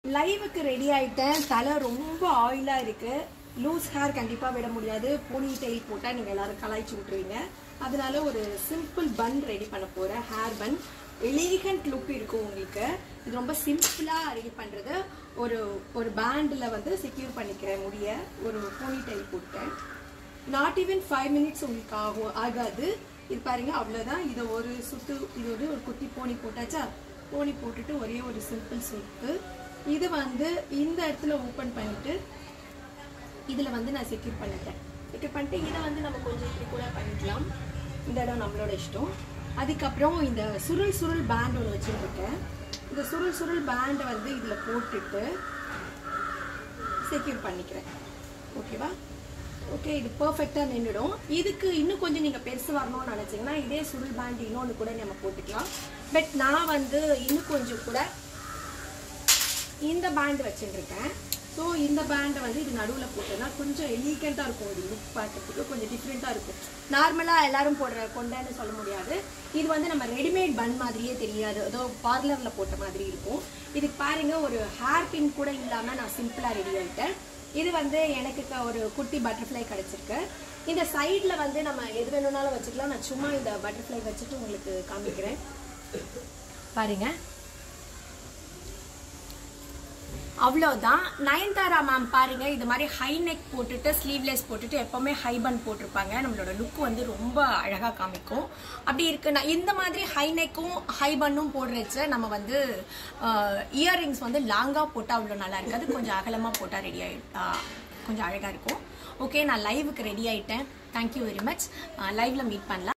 லைவுக்கு ரெடி ஆயிட்டேன் தலை ரொம்ப ஆயிலா இருக்கு லூஸ் ஹேர் கண்டிப்பா விட முடியாது போனி டெயில் போட்டா நீங்க எல்லாரும் கலாய்ச்சி விட்டுருவீங்க அதனால ஒரு சிம்பிள் பன் ரெடி பண்ண போறேன் ஹேர் பன் எலிகண்ட் லுக் இருக்கும் உங்களுக்கு இது ரொம்ப சிம்பிளா ரெடி பண்றது ஒரு ஒரு பேண்டில் வந்து செக்யூர் பண்ணிக்கிறேன் முடிய ஒரு போனி டெயில் போட்டேன் நாட் ஈவன் ஃபைவ் மினிட்ஸ் உங்களுக்கு ஆகும் ஆகாது இது பாருங்க அவ்வளோதான் இதை ஒரு சுத்து இது வந்து ஒரு குட்டி போனி போட்டாச்சா போனி போட்டுட்டு ஒரே ஒரு சிம்பிள் சுத்து இது வந்து இந்த இடத்துல ஓப்பன் பண்ணிட்டு இதில் வந்து நான் செக்யூர் பண்ணிட்டேன் செக்யூர் பண்ணிட்டு இதை வந்து நம்ம கொஞ்சம் இப்படி கூட பண்ணிக்கலாம் இந்த இடம் நம்மளோட இஷ்டம் அதுக்கப்புறம் இந்த சுருள் சுருள் பேண்ட் ஒன்று வச்சுருக்கேன் இந்த சுருள் சுருள் பேண்டை வந்து இதில் போட்டுட்டு செக்யூர் பண்ணிக்கிறேன் ஓகேவா ஓகே இது பர்ஃபெக்டாக நின்றுடும் இதுக்கு இன்னும் கொஞ்சம் நீங்கள் பெருசு வரணும்னு நினச்சிங்கன்னா இதே சுருள் பேண்ட் இன்னொன்று கூட நம்ம போட்டுக்கலாம் பட் நான் வந்து இன்னும் கொஞ்சம் கூட இந்த பேண்ட் வச்சுருக்கேன் ஸோ இந்த பேண்டை வந்து இது நடுவில் போட்டோன்னா கொஞ்சம் எலிகண்ட்டாக இருக்கும் இது லுக் பார்க்கறதுக்கு கொஞ்சம் டிஃப்ரெண்ட்டாக இருக்கும் நார்மலாக எல்லாரும் போடுற கொண்டைன்னு சொல்ல முடியாது இது வந்து நம்ம ரெடிமேட் பன் மாதிரியே தெரியாது ஏதோ பார்லரில் போட்ட மாதிரி இருக்கும் இதுக்கு பாருங்க ஒரு ஹேர் பின் கூட இல்லாமல் நான் சிம்பிளாக ரெடி ஆகிட்டேன் இது வந்து எனக்கு க- ஒரு குட்டி பட்டர்ஃப்ளை கிடச்சிருக்கு இந்த சைடில் வந்து நம்ம எது வேணும்னாலும் வச்சுக்கலாம் நான் சும்மா இந்த பட்டர்ஃப்ளை வச்சுட்டு உங்களுக்கு காமிக்கிறேன் பாருங்க அவ்வளோதான் நயன்தாரா மேம் பாருங்க இது மாதிரி ஹை நெக் போட்டுட்டு ஸ்லீவ்லெஸ் போட்டுட்டு எப்பவுமே ஹை பன் போட்டிருப்பாங்க நம்மளோட லுக் வந்து ரொம்ப அழகா காமிக்கும் அப்படி இருக்கு நான் இந்த மாதிரி ஹை நெக்கும் ஹை பன்னும் போடுறச்ச நம்ம வந்து இயர்ரிங்ஸ் வந்து லாங்கா போட்டால் அவ்வளோ நல்லா இருக்காது கொஞ்சம் அகலமா போட்டால் ரெடி ஆயிட்டா கொஞ்சம் அழகா இருக்கும் ஓகே நான் லைவுக்கு ரெடி ஆயிட்டேன் தேங்க்யூ வெரி மச் லைவ்ல மீட் பண்ணலாம்